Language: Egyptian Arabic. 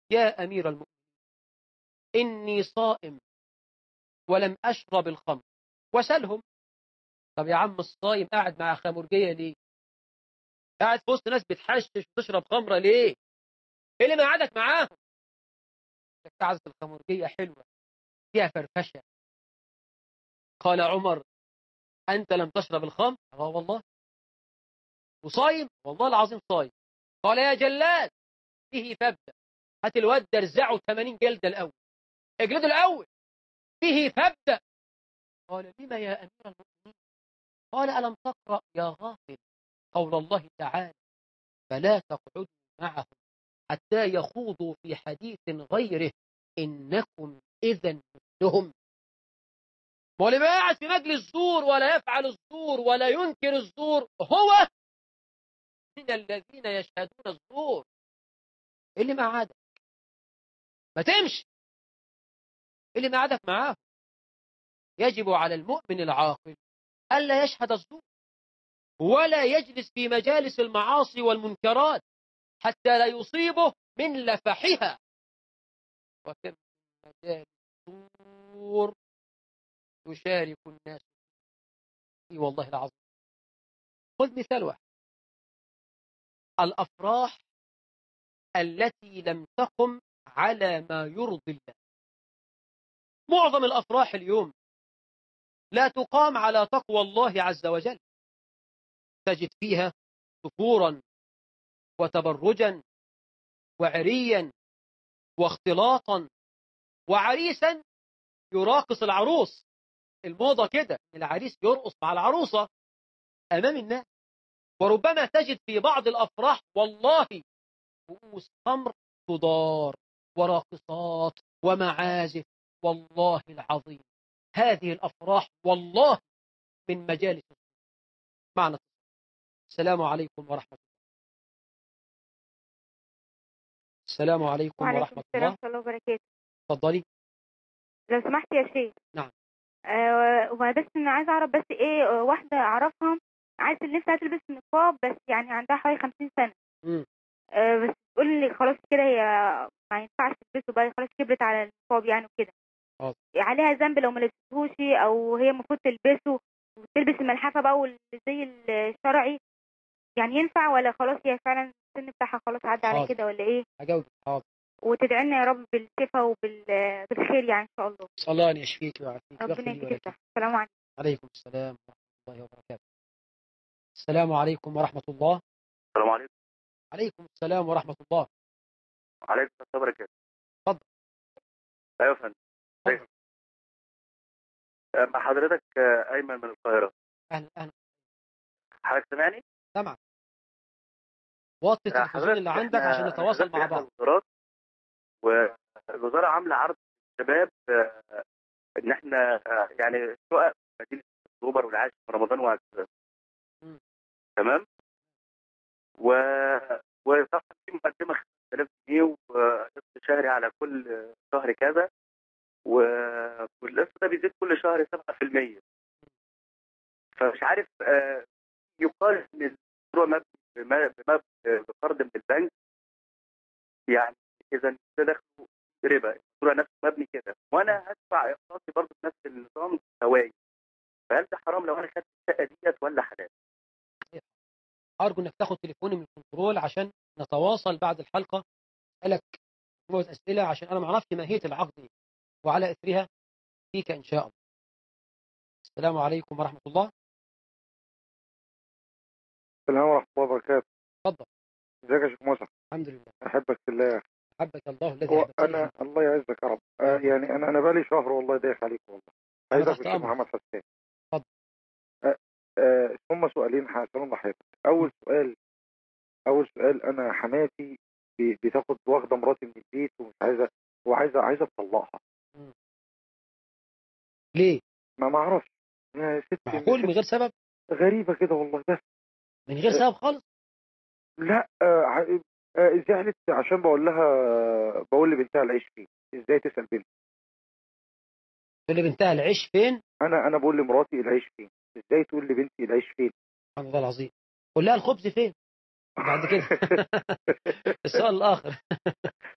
يا أمير المؤمنين إني صائم ولم أشرب الخمر وسلهم طب يا عم الصايم قاعد مع خمرجية ليه قاعد في وسط ناس بتحشش وتشرب خمرة ليه ايه اللي قعدك معاهم قعدة الخمرجية حلوة فيها فرفشة قال عمر أنت لم تشرب الخمر اه والله وصايم والله العظيم صايم قال يا جلاد فيه فبدة هات الواد ده ارزعه 80 جلدة الأول اجلده الأول فيه فبدة قال لما يا أمير المؤمنين قال ألم تقرأ يا غافل قول الله تعالى فلا تقعدوا معهم حتى يخوضوا في حديث غيره إنكم إذا مثلهم واللي قاعد في مجلس الزور ولا يفعل الزور ولا ينكر الزور هو من الذين يشهدون الزور اللي ما عادك ما تمشي اللي ما عادك معاه يجب على المؤمن العاقل ألا يشهد الزور ولا يجلس في مجالس المعاصي والمنكرات حتى لا يصيبه من لفحها وكم من مجال الزور يشارك الناس فيه والله العظيم خذ مثال واحد الأفراح التي لم تقم على ما يرضي الله معظم الأفراح اليوم لا تقام على تقوى الله عز وجل تجد فيها سفورا وتبرجا وعريا واختلاطا وعريسا يراقص العروس الموضة كده العريس يرقص مع العروسة أمام الناس وربما تجد في بعض الأفراح والله رؤوس خمر تدار وراقصات ومعازف والله العظيم هذه الأفراح والله من مجالس معنى السلام عليكم ورحمة الله السلام عليكم وعليكم ورحمة السلام الله ورحمة الله وبركاته اتفضلي لو سمحت يا شيخ نعم. آه وبس انا عايزه اعرف بس ايه آه، واحده اعرفها عايزه نفسها تلبس نقاب بس يعني عندها حوالي 50 سنه مم. آه بس تقول لي خلاص كده هي ما ينفعش تلبسه بقى خلاص كبرت على النقاب يعني وكده حاضر. عليها ذنب لو ما لبستهوش او هي المفروض تلبسه وتلبس الملحفه بقى والزي الشرعي يعني ينفع ولا خلاص هي فعلا السن بتاعها خلاص عدى على حاضر. كده ولا ايه هجاوبك حاضر وتدعي لنا يا رب بالشفاء وبالخير يعني ان شاء الله صلى الله أن يشفيك ويعافيك ربنا ويغفر لي يديك ولك الصحه السلام عليكم عليكم السلام ورحمة الله وبركاته السلام عليكم ورحمة الله السلام عليكم عليكم السلام ورحمة الله عليكم السلام وبركاته اتفضل. ايوه يا فندم اتفضل. آه، مع حضرتك آه، ايمن من القاهره أهلا أهلا حضرتك سامعني؟ سامعك وطي آه، التلفزيون اللي حضرتك عندك إحنا عشان نتواصل شغال في مع إحدى بعض الوزارات والوزاره عامله عرض للشباب آه، ان احنا آه، يعني شقق مدينه اكتوبر والعاشر في رمضان وهكذا مم. تمام و وطبعا في مقدمه 5000 جنيه وقسط شهري على كل شهر كذا و- والقسط ده بيزيد كل شهر 7% فمش عارف آه، يقال ان المشروع مبني بم- بمب- بقرض من البنك يعني اذا ده دخله ربا المشروع نفسه مبني كده وانا هدفع اقساطي برضه بنفس النظام فوائد فهل ده حرام لو انا خدت الشقه ديت ولا حلال؟ أرجو إنك تاخد تليفوني من الكنترول عشان نتواصل بعد الحلقة أسألك مجموعة أسئلة عشان أنا ما أعرفش ماهية العقد إيه وعلى إثرها فيك إن شاء الله السلام عليكم ورحمة الله السلام ورحمة الله وبركاته اتفضل ازيك يا شيخ موسى الحمد لله احبك في الله يا اخي حبك الله الذي هو أحببتني انا فيه. الله يعزك يا رب آه يعني انا انا بقالي شهر والله دايخ عليك والله أنا عايزك تحت الشيخ أمرك. محمد حسان اتفضل. آه آه هم سؤالين هسألهم لحضرتك اول سؤال اول سؤال انا حماتي ب- بتاخد واخده مراتي من البيت ومش عايزه وعايزه عايزه تطلقها ليه؟ ما ما اعرفش يا ست معقول من غير سبب؟ غريبه كده والله بس من غير سبب خالص؟ لا آه ع- آه زعلت عشان بقول لها بقول لبنتها العيش فين ازاي تسال بنتي تقول لي بنتها العيش فين؟ انا انا بقول لمراتي العيش فين ازاي تقول لبنتي العيش فين سبحان الله العظيم قول لها الخبز فين؟ بعد كده السؤال الآخر